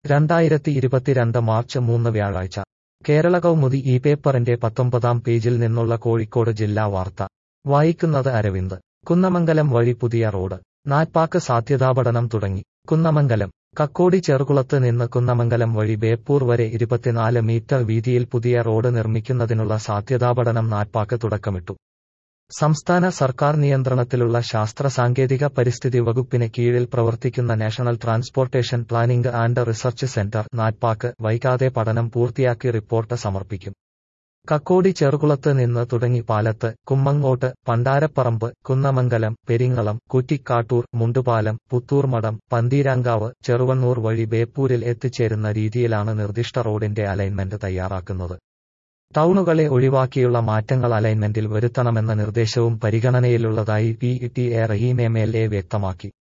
രണ്ടായിരത്തി ഇരുപത്തിരണ്ട് മാർച്ച് മൂന്ന് വ്യാഴാഴ്ച കേരള കൗമുദി ഈ പേപ്പറിന്റെ പത്തൊമ്പതാം പേജിൽ നിന്നുള്ള കോഴിക്കോട് ജില്ലാ വാർത്ത വായിക്കുന്നത് അരവിന്ദ് കുന്നമംഗലം വഴി പുതിയ റോഡ് നാൽപ്പാക്ക് സാധ്യതാപഠനം തുടങ്ങി കുന്നമംഗലം കക്കോടി ചെറുകുളത്ത് നിന്ന് കുന്നമംഗലം വഴി ബേപ്പൂർ വരെ ഇരുപത്തിനാല് മീറ്റർ വീതിയിൽ പുതിയ റോഡ് നിർമ്മിക്കുന്നതിനുള്ള സാധ്യതാപഠനം നാൽപ്പാക്ക് തുടക്കമിട്ടു സംസ്ഥാന സർക്കാർ നിയന്ത്രണത്തിലുള്ള ശാസ്ത്ര സാങ്കേതിക പരിസ്ഥിതി വകുപ്പിന് കീഴിൽ പ്രവർത്തിക്കുന്ന National Transportation Planning and Research Centre NATPAC വൈകാതെ പഠനം പൂർത്തിയാക്കി റിപ്പോർട്ട് സമർപ്പിക്കും കക്കോടി ചെറുകുളത്ത് നിന്ന് തുടങ്ങി പാലത്ത് കുമ്മങ്ങോട്ട് പണ്ടാരപ്പറമ്പ് കുന്നമംഗലം പെരിങ്ങളം കുറ്റിക്കാട്ടൂർ മുണ്ടുപാലം പുത്തൂർമഠം പന്തീരാങ്കാവ് ചെറുവണ്ണൂർ വഴി ബേപ്പൂരിൽ എത്തിച്ചേരുന്ന രീതിയിലാണ് നിർദ്ദിഷ്ട റോഡിന്റെ അലൈൻമെന്റ് തയ്യാറാക്കുന്നത് ടൗണുകളെ ഒഴിവാക്കിയുള്ള മാറ്റങ്ങൾ അലൈൻമെന്റിൽ വരുത്തണമെന്ന നിർദ്ദേശവും പരിഗണനയിലുള്ളതായി P T A Rahim M L A വ്യക്തമാക്കി